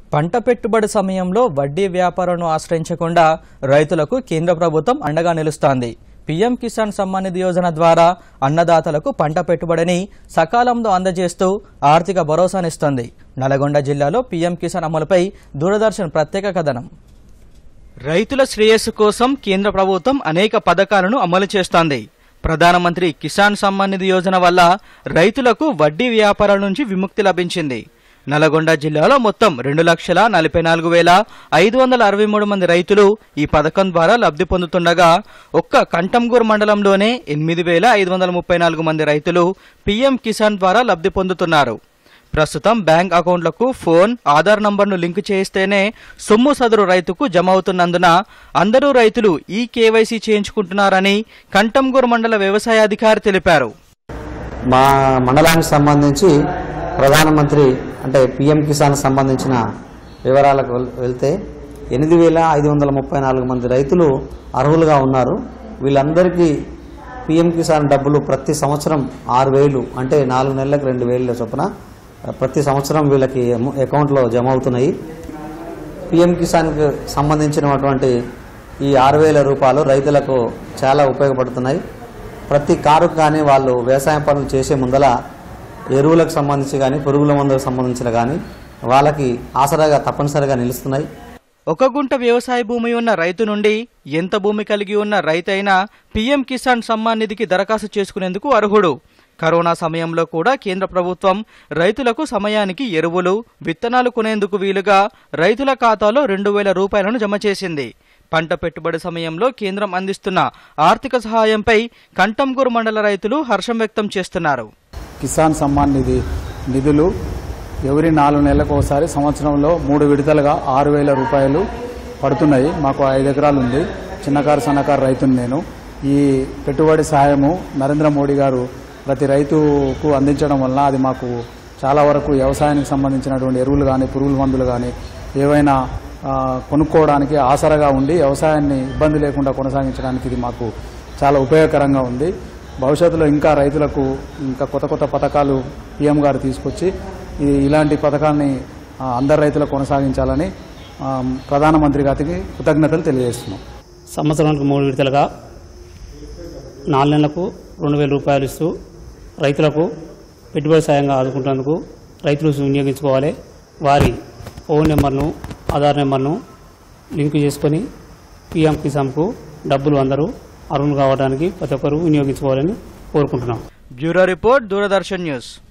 పంట పెట్టుబడి సమయంలో వడ్డీ వ్యాపారాలను ఆశ్రయించకుండా రైతులకు కేంద్ర ప్రభుత్వం అండగా నిలుస్తోంది పీఎం కిసాన్ సమ్మాన్ నిధి యోజన ద్వారా అన్నదాతలకు పంట పెట్టుబడిని సకాలంలో అందజేస్తూ ఆర్థిక భరోసానిస్తోంది నల్గొండ జిల్లాలో పీఎం కిసాన్ అమలుపై దూరదర్శన్ ప్రత్యేక కథనం రైతుల శ్రేయస్సు కోసం కేంద్ర ప్రభుత్వం అనేక పథకాలను అమలు చేస్తోంది ప్రధానమంత్రి కిసాన్ సమ్మాన్ నిధి యోజన వల్ల రైతులకు వడ్డీ వ్యాపారాల నుంచి విముక్తి లభించింది నల్గొండ జిల్లాలో మొత్తం రెండు లక్షల నలభై నాలుగు వేల ఐదు వందల అరవై మూడు మంది రైతులు ఈ పథకం ద్వారా లబ్ధి పొందుతుండగా ఒక్క కంటంగూర్ మండలంలోనే ఎనిమిది వేల ఐదు వందల ముప్పై నాలుగు మంది రైతులు పీఎం కిసాన్ ద్వారా లబ్ధి పొందుతున్నారు ప్రస్తుతం బ్యాంక్ అకౌంట్లకు ఫోన్ ఆధార్ నంబర్ను లింకు చేస్తేనే సొమ్ము సదరు రైతుకు జమ అవుతున్నందున అందరూ రైతులు ఈ కేవైసీ చేయించుకుంటున్నారని కంటంగూర్ మండల వ్యవసాయాధికారి తెలిపారు మా మండలానికి సంబంధించి ప్రధానమంత్రి అంటే పిఎం కిసాన్ సంబంధించిన వివరాలకు వెల్- వెళ్తే ఎనిమిది వేల ఐదు వందల ముప్పై నాలుగు మంది రైతులు అర్హులుగా ఉన్నారు వీళ్ళందరికీ పిఎం కిసాన్ డబ్బులు ప్రతి సంవత్సరం ఆరు వేలు అంటే నాలుగు నెలలకు రెండు వేల చొప్పున ప్రతి సంవత్సరం వీళ్ళకి అమౌ- అకౌంట్లో జమ అవుతున్నాయి పిఎం కిసాన్కి సంబంధించినటువంటి ఈ ఆరు వేల రూపాయలు రైతులకు చాలా ఉపయోగపడుతున్నాయి ప్రతి కారుకు కానీ వాళ్ళు వ్యవసాయ పనులు చేసే ముందల ఎరువులకు సంబంధించి కానీ పురుగుల మందులకు సంబంధించిన కానీ వాళ్ళకి ఆసరాగా తప్పనిసరిగా నిలుస్తున్నాయి ఒక గుంట వ్యవసాయ భూమి ఉన్న రైతు నుండి ఎంత భూమి కలిగి ఉన్న రైతైనా పీఎం కిసాన్ సమ్మాన్ నిధికి దరఖాస్తు చేసుకునేందుకు అర్హుడు కరోనా సమయంలో కూడా కేంద్ర ప్రభుత్వం రైతులకు సమయానికి ఎరువులు విత్తనాలు కొనేందుకు వీలుగా రైతుల ఖాతాలో రెండు వేల రూపాయలను జమ చేసింది పంట పెట్టుబడి సమయంలో కేంద్రం అందిస్తున్న ఆర్థిక సహాయంపై కంటంగూరు మండల రైతులు హర్షం వ్యక్తం చేస్తున్నారు కిసాన్ సమ్మాన్ నిధి నిధులు ఎవరి నాలుగు నెలలకు ఒకసారి సంవత్సరంలో మూడు విడతలుగా ఆరు వేల రూపాయలు పడుతున్నాయి మాకు ఐదు ఎకరాలు ఉంది చిన్నకారు సన్నకారు రైతుని నేను ఈ పెట్టుబడి సహాయము నరేంద్ర మోడీ గారు ప్రతి రైతుకు అందించడం వలన అది మాకు చాలా వరకు వ్యవసాయానికి సంబంధించినటువంటి ఎరువులు కానీ పురుగుల మందులు కానీ ఏవైనా ఆ, కొనుక్కోవడానికి ఆసరగా ఉండి వ్యవసాయాన్ని ఇబ్బంది లేకుండా కొనసాగించడానికి ఇది మాకు చాలా ఉపయోగకరంగా ఉంది భవిష్యత్తులో ఇంకా రైతులకు ఇంకా కొత్త కొత్త పథకాలు పీఎం గారు తీసుకొచ్చి ఈ ఇలాంటి పథకాన్ని ఆ, అందరు రైతులకు కొనసాగించాలని ఆ, ప్రధానమంత్రి గారికి కృతజ్ఞతలు తెలియజేస్తున్నాం సంవత్సరానికి మూడు విడతలుగా నాలుగు నెలలకు రెండు వేల రూపాయలు ఇస్తూ రైతులకు పెట్టుబడి సాయంగా ఆదుకుంటేందుకు రైతులు వినియోగించుకోవాలి వారి ఫోన్ నెంబర్ను ఆధార్ నెంబర్ను లింక్ చేసుకొని పిఎం కిసాన్కు డబ్బులు అందరూ అర్హులు కావడానికి ప్రతి ఒక్కరూ వినియోగించుకోవాలని కోరుకుంటున్నాం బ్యూరో రిపోర్ట్ దూరదర్శన్ న్యూస్